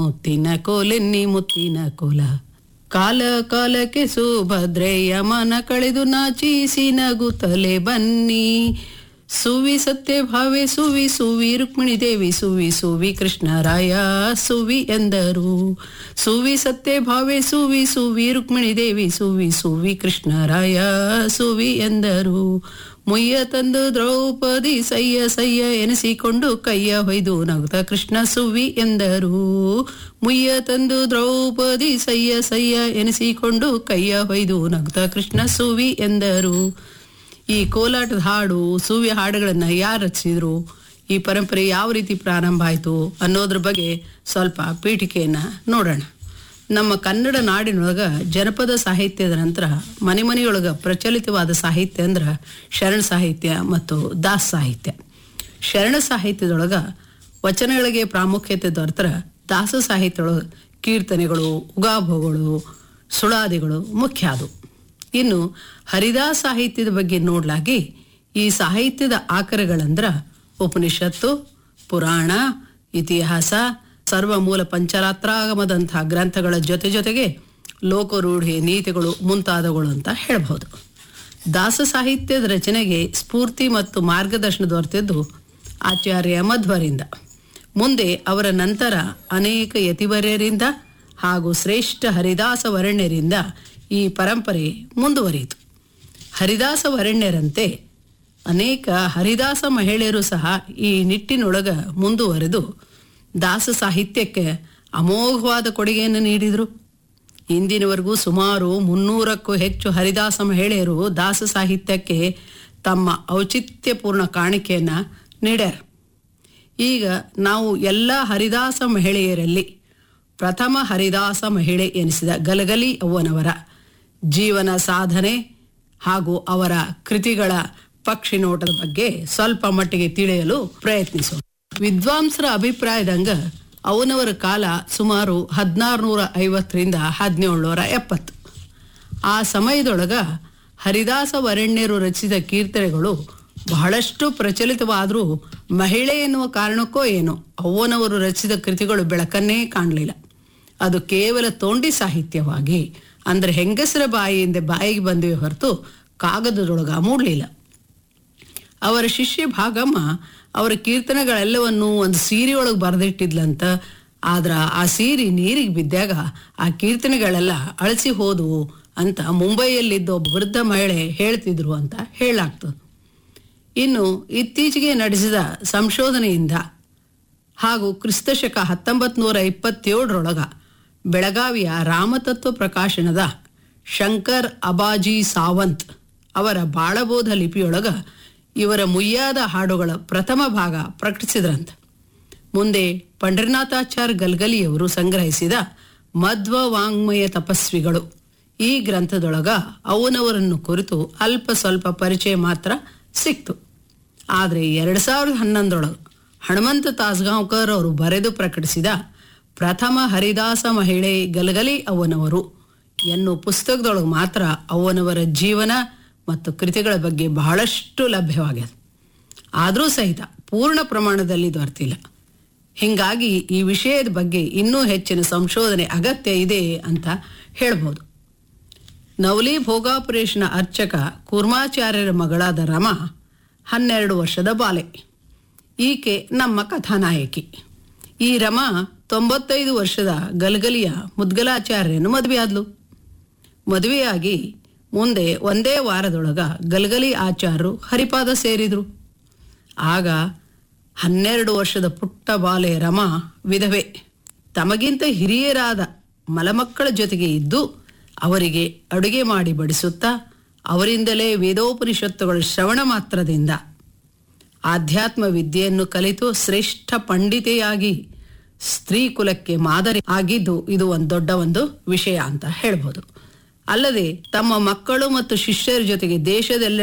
ಮುತ್ತಿನ ಕೋಲೆನ್ನಿ ಮುತ್ತಿನ ಕೋಲ ಕಾಲ ಕಾಲಕ್ಕೆ ಸುಭದ್ರೆಯ ಮನ ಕಳೆದು ನಾಚಿಸಿ ನಗುತ್ತಲೆ ಬನ್ನಿ ಸುವಿ ಸತ್ಯ ಭಾವೆ ಸುವಿ ಸುವಿ ರುಕ್ಮಿಣಿ ದೇವಿ ಸುವಿ ಸುವಿ ಕೃಷ್ಣರಾಯ ಸುವಿ ಎಂದರು ಸುವಿ ಸತ್ಯ ಭಾವೆ ಸುವಿ ಸುವಿ ರುಕ್ಮಿಣಿ ದೇವಿ ಸುವಿ ಸುವಿ ಕೃಷ್ಣರಾಯ ಸುವಿ ಎಂದರು ಮುಯ್ಯ ತಂದು ದ್ರೌಪದಿ ಸಯ್ಯ ಸಯ್ಯ ಎನಿಸಿಕೊಂಡು ಕೈಯ ಹೊಯ್ದು ನಗುತ್ತ ಕೃಷ್ಣ ಸುವಿ ಎಂದರು ಮುಯ್ಯ ತಂದು ದ್ರೌಪದಿ ಸಯ್ಯ ಸಯ್ಯ ಎನಿಸಿಕೊಂಡು ಕೈಯ ಹೊಯ್ದು ನಗುತ್ತ ಕೃಷ್ಣ ಸುವಿ ಎಂದರು ಈ ಕೋಲಾಟದ ಹಾಡು ಸುವಿ ಹಾಡುಗಳನ್ನ ಯಾರು ರಚಿಸಿದ್ರು ಈ ಪರಂಪರೆ ಯಾವ ರೀತಿ ಪ್ರಾರಂಭ ಆಯಿತು ಅನ್ನೋದ್ರ ಬಗ್ಗೆ ಸ್ವಲ್ಪ ಪೀಠಿಕೆಯನ್ನ ನೋಡೋಣ ನಮ್ಮ ಕನ್ನಡ ನಾಡಿನೊಳಗ ಜನಪದ ಸಾಹಿತ್ಯದ ನಂತರ ಮನೆ ಮನೆಯೊಳಗ ಪ್ರಚಲಿತವಾದ ಸಾಹಿತ್ಯ ಅಂದ್ರೆ ಶರಣ ಸಾಹಿತ್ಯ ಮತ್ತು ದಾಸ್ ಸಾಹಿತ್ಯ ಶರಣ ಸಾಹಿತ್ಯದೊಳಗ ವಚನಗಳಿಗೆ ಪ್ರಾಮುಖ್ಯತೆ ದೊರೆತರ ದಾಸ ಸಾಹಿತ್ಯದೊಳಗ ಕೀರ್ತನೆಗಳು ಉಗಾಭೋಗಳು ಸುಳಾದಿಗಳು ಮುಖ್ಯ ಅದು ಇನ್ನು ಹರಿದಾಸ ಸಾಹಿತ್ಯದ ಬಗ್ಗೆ ನೋಡ್ಲಾಗಿ ಈ ಸಾಹಿತ್ಯದ ಆಕರಗಳಂದ್ರ ಉಪನಿಷತ್ತು ಪುರಾಣ ಇತಿಹಾಸ ಸರ್ವ ಮೂಲ ಪಂಚರಾತ್ರಾಗಮದಂತಹ ಗ್ರಂಥಗಳ ಜೊತೆ ಜೊತೆಗೆ ಲೋಕರೂಢಿ ನೀತಿಗಳು ಮುಂತಾದವುಗಳು ಅಂತ ಹೇಳ್ಬೋದು ದಾಸ ಸಾಹಿತ್ಯದ ರಚನೆಗೆ ಸ್ಫೂರ್ತಿ ಮತ್ತು ಮಾರ್ಗದರ್ಶನ ದೊರೆತಿದ್ದು ಆಚಾರ್ಯ ಮಧ್ವರಿಂದ ಮುಂದೆ ಅವರ ನಂತರ ಅನೇಕ ಯತಿವರ್ಯರಿಂದ ಹಾಗೂ ಶ್ರೇಷ್ಠ ಹರಿದಾಸ ವರಣ್ಯರಿಂದ ಈ ಪರಂಪರೆ ಮುಂದುವರಿಯಿತು ಹರಿದಾಸ ವರಣ್ಯರಂತೆ ಅನೇಕ ಹರಿದಾಸ ಮಹಿಳೆಯರು ಸಹ ಈ ನಿಟ್ಟಿನೊಳಗ ಮುಂದುವರೆದು ದಾಸ ಸಾಹಿತ್ಯಕ್ಕೆ ಅಮೋಘವಾದ ಕೊಡುಗೆಯನ್ನು ನೀಡಿದರು ಇಂದಿನವರೆಗೂ ಸುಮಾರು ಮುನ್ನೂರಕ್ಕೂ ಹೆಚ್ಚು ಹರಿದಾಸ ಮಹಿಳೆಯರು ದಾಸ ಸಾಹಿತ್ಯಕ್ಕೆ ತಮ್ಮ ಔಚಿತ್ಯಪೂರ್ಣ ಕಾಣಿಕೆಯನ್ನು ನೀಡ್ಯಾರ ಈಗ ನಾವು ಎಲ್ಲ ಹರಿದಾಸ ಮಹಿಳೆಯರಲ್ಲಿ ಪ್ರಥಮ ಹರಿದಾಸ ಮಹಿಳೆ ಎನಿಸಿದ ಗಲಗಲಿ ಅವ್ವನವರ ಜೀವನ ಸಾಧನೆ ಹಾಗೂ ಅವರ ಕೃತಿಗಳ ಪಕ್ಷಿ ನೋಟದ ಬಗ್ಗೆ ಸ್ವಲ್ಪ ಮಟ್ಟಿಗೆ ತಿಳಿಯಲು ಪ್ರಯತ್ನಿಸೋಣ ವಿದ್ವಾಂಸರ ಅಭಿಪ್ರಾಯದಂಗ ಅವನವರ ಕಾಲ ಸುಮಾರು ಹದಿನಾರುನೂರ ಐವತ್ತರಿಂದ ಹದಿನೇಳುನೂರ ಎಪ್ಪತ್ತು ಆ ಸಮಯದೊಳಗ ಹರಿದಾಸ ವರಣ್ಯರು ರಚಿಸಿದ ಕೀರ್ತನೆಗಳು ಬಹಳಷ್ಟು ಪ್ರಚಲಿತವಾದರೂ ಮಹಿಳೆ ಎನ್ನುವ ಕಾರಣಕ್ಕೋ ಏನೋ ಅವ್ವನವರು ರಚಿಸಿದ ಕೃತಿಗಳು ಬೆಳಕನ್ನೇ ಕಾಣಲಿಲ್ಲ ಅದು ಕೇವಲ ತೋಂಡಿ ಸಾಹಿತ್ಯವಾಗಿ ಅಂದ್ರೆ ಹೆಂಗಸರ ಬಾಯಿಯಿಂದ ಬಾಯಿಗೆ ಬಂದಿವೆ ಹೊರತು ಕಾಗದದೊಳಗ ಮೂಡಲಿಲ್ಲ ಅವರ ಶಿಷ್ಯ ಭಾಗಮ್ಮ ಅವರ ಕೀರ್ತನೆಗಳೆಲ್ಲವನ್ನು ಒಂದು ಸೀರೆಯೊಳಗೆ ಬರೆದಿಟ್ಟಿದ್ಲಂತ ಆದ್ರ ಆ ಸೀರೆ ನೀರಿಗೆ ಬಿದ್ದಾಗ ಆ ಕೀರ್ತನೆಗಳೆಲ್ಲ ಅಳಿಸಿ ಹೋದವು ಅಂತ ಮುಂಬೈಯಲ್ಲಿದ್ದ ಒಬ್ಬ ವೃದ್ಧ ಮಹಿಳೆ ಹೇಳ್ತಿದ್ರು ಅಂತ ಹೇಳಾಗ್ತದೆ ಇನ್ನು ಇತ್ತೀಚೆಗೆ ನಡೆಸಿದ ಸಂಶೋಧನೆಯಿಂದ ಹಾಗೂ ಕ್ರಿಸ್ತಶಕ ಹತ್ತೊಂಬತ್ತು ನೂರ ಇಪ್ಪತ್ತೇಳರೊಳಗ ಬೆಳಗಾವಿಯ ರಾಮತತ್ವ ಪ್ರಕಾಶನದ ಶಂಕರ್ ಅಬಾಜಿ ಸಾವಂತ್ ಅವರ ಬಾಳಬೋಧ ಲಿಪಿಯೊಳಗ ಇವರ ಮುಯ್ಯಾದ ಹಾಡುಗಳ ಪ್ರಥಮ ಭಾಗ ಪ್ರಕಟಿಸಿದ್ರಂತ ಮುಂದೆ ಪಂಡ್ರನಾಥಾಚಾರ್ ಗಲ್ಗಲಿಯವರು ಸಂಗ್ರಹಿಸಿದ ಮಧ್ವ ವಾಂಗ್ಮಯ ತಪಸ್ವಿಗಳು ಈ ಗ್ರಂಥದೊಳಗ ಅವನವರನ್ನು ಕುರಿತು ಅಲ್ಪ ಸ್ವಲ್ಪ ಪರಿಚಯ ಮಾತ್ರ ಸಿಕ್ತು ಆದರೆ ಎರಡು ಸಾವಿರದ ಹನ್ನೊಂದರೊಳಗೆ ಹನುಮಂತ ತಾಸ್ಗಾಂವ್ಕರ್ ಅವರು ಬರೆದು ಪ್ರಕಟಿಸಿದ ಪ್ರಥಮ ಹರಿದಾಸ ಮಹಿಳೆ ಗಲಗಲಿ ಅವನವರು ಎನ್ನುವ ಪುಸ್ತಕದೊಳಗೆ ಮಾತ್ರ ಅವನವರ ಜೀವನ ಮತ್ತು ಕೃತಿಗಳ ಬಗ್ಗೆ ಬಹಳಷ್ಟು ಲಭ್ಯವಾಗ್ಯದ ಆದರೂ ಸಹಿತ ಪೂರ್ಣ ಪ್ರಮಾಣದಲ್ಲಿ ದೊರೆತಿಲ್ಲ ಹೀಗಾಗಿ ಈ ವಿಷಯದ ಬಗ್ಗೆ ಇನ್ನೂ ಹೆಚ್ಚಿನ ಸಂಶೋಧನೆ ಅಗತ್ಯ ಇದೆ ಅಂತ ಹೇಳ್ಬೋದು ನವಲಿ ಭೋಗಾಪುರೇಶನ ಅರ್ಚಕ ಕೂರ್ಮಾಚಾರ್ಯರ ಮಗಳಾದ ರಮ ಹನ್ನೆರಡು ವರ್ಷದ ಬಾಲೆ ಈಕೆ ನಮ್ಮ ಕಥಾನಾಯಕಿ ಈ ರಮ ತೊಂಬತ್ತೈದು ವರ್ಷದ ಗಲಗಲಿಯ ಮುದ್ಗಲಾಚಾರ್ಯನು ಮದುವೆಯಾದ್ಲು ಮದುವೆಯಾಗಿ ಮುಂದೆ ಒಂದೇ ವಾರದೊಳಗ ಗಲಗಲಿ ಆಚಾರ್ಯರು ಹರಿಪಾದ ಸೇರಿದ್ರು ಆಗ ಹನ್ನೆರಡು ವರ್ಷದ ಪುಟ್ಟ ಬಾಲೆ ರಮ ವಿಧವೆ ತಮಗಿಂತ ಹಿರಿಯರಾದ ಮಲಮಕ್ಕಳ ಜೊತೆಗೆ ಇದ್ದು ಅವರಿಗೆ ಅಡುಗೆ ಮಾಡಿ ಬಡಿಸುತ್ತಾ ಅವರಿಂದಲೇ ವೇದೋಪನಿಷತ್ತುಗಳ ಶ್ರವಣ ಮಾತ್ರದಿಂದ ಆಧ್ಯಾತ್ಮ ವಿದ್ಯೆಯನ್ನು ಕಲಿತು ಶ್ರೇಷ್ಠ ಪಂಡಿತೆಯಾಗಿ ಸ್ತ್ರೀ ಕುಲಕ್ಕೆ ಮಾದರಿ ಆಗಿದ್ದು ಇದು ಒಂದು ದೊಡ್ಡ ಒಂದು ವಿಷಯ ಅಂತ ಹೇಳ್ಬೋದು ಅಲ್ಲದೆ ತಮ್ಮ ಮಕ್ಕಳು ಮತ್ತು ಶಿಷ್ಯರ ಜೊತೆಗೆ ದೇಶದೆಲ್ಲ